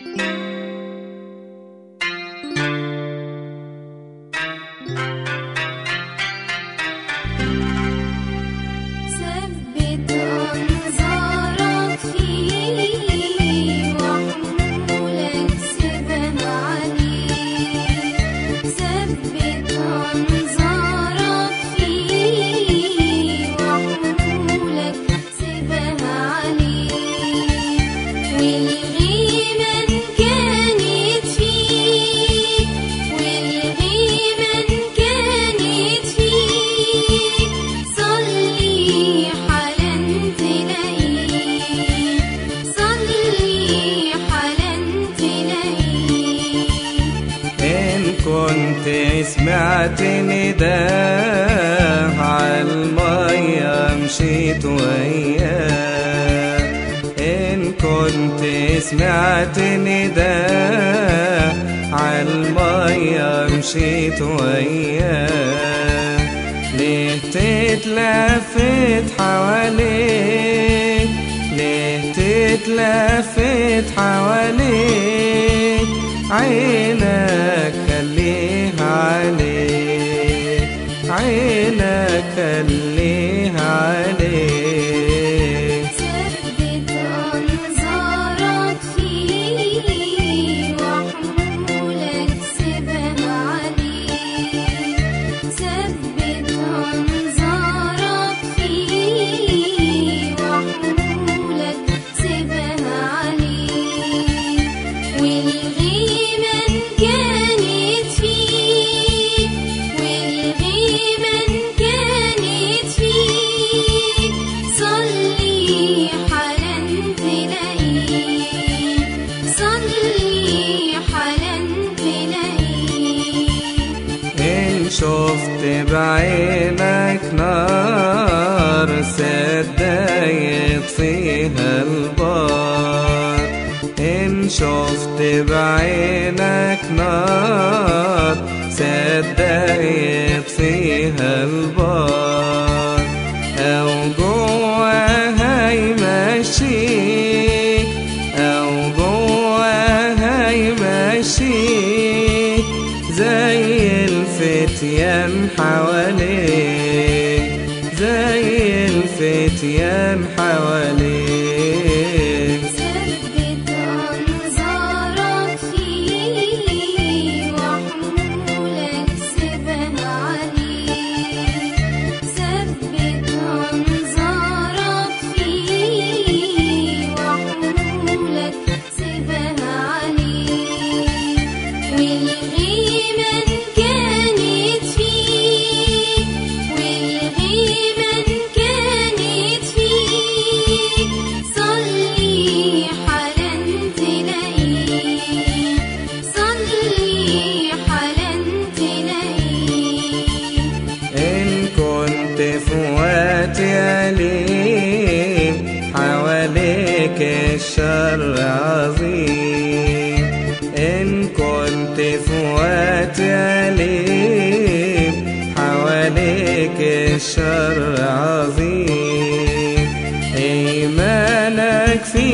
ثبت أنظارك فيه وحمولك سيبها عليه ثبت أنظارك فيه وحمولك سيبها عليه والغيمة إن كانت فيك والغيمة إن كانت فيك صلي حالا تلاقيه صلي حالا تلاقيه إن كنت سمعت نداء عالمية مشيت وياه إن كنت سمعت نداء عالمية مشيت وياه ليه تتلفت حواليك ليه تتلفت حواليك عينك خليها عليك عينك خليها عليك ثبت أنظارك فيه وحمولك سيبها عليه ثبت أنظارك فيه وحمولك سيبها عليه والغيمة إن كانت فيك والغيمة إن كانت فيك صلي حالا تلاقيه صلي حالا تلاقيه إن شفت بعينك نار سدايت فيها البار إن شفت بعينك نار سدايت فيها البار أو جواها يمشيك أو جواها يمشيك زي الفتيان حواليك زي الفتيان حواليك ثبت أنظارك فيه وحمولك سيبها عليه ثبت أنظارك فيه وحمولك سيبها عليه والغيمة إن كانت فيك والغيمة إن كانت فيك صلي حالا تلاقيه صلي حالا تلاقيه إن كنت في وقت أليم حواليك الشر عظيم إن كنت في وقت أليم حواليك الشر عظيم إيمانك في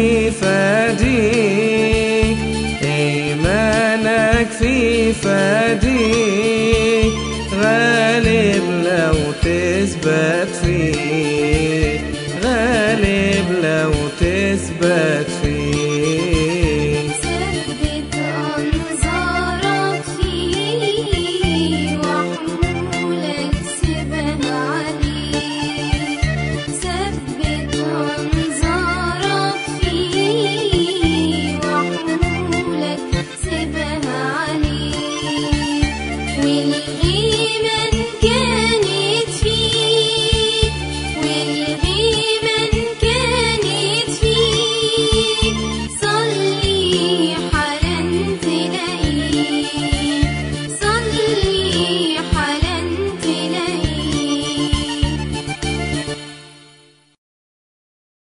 فديك إيمانك في فديك غالب لو تثبت فيه غالب لو تثبت فيه ثبت أنظارك فيه وحمولك سيبها عليه ثبت أنظارك فيه وحمولك سيبها عليه والغيمة إن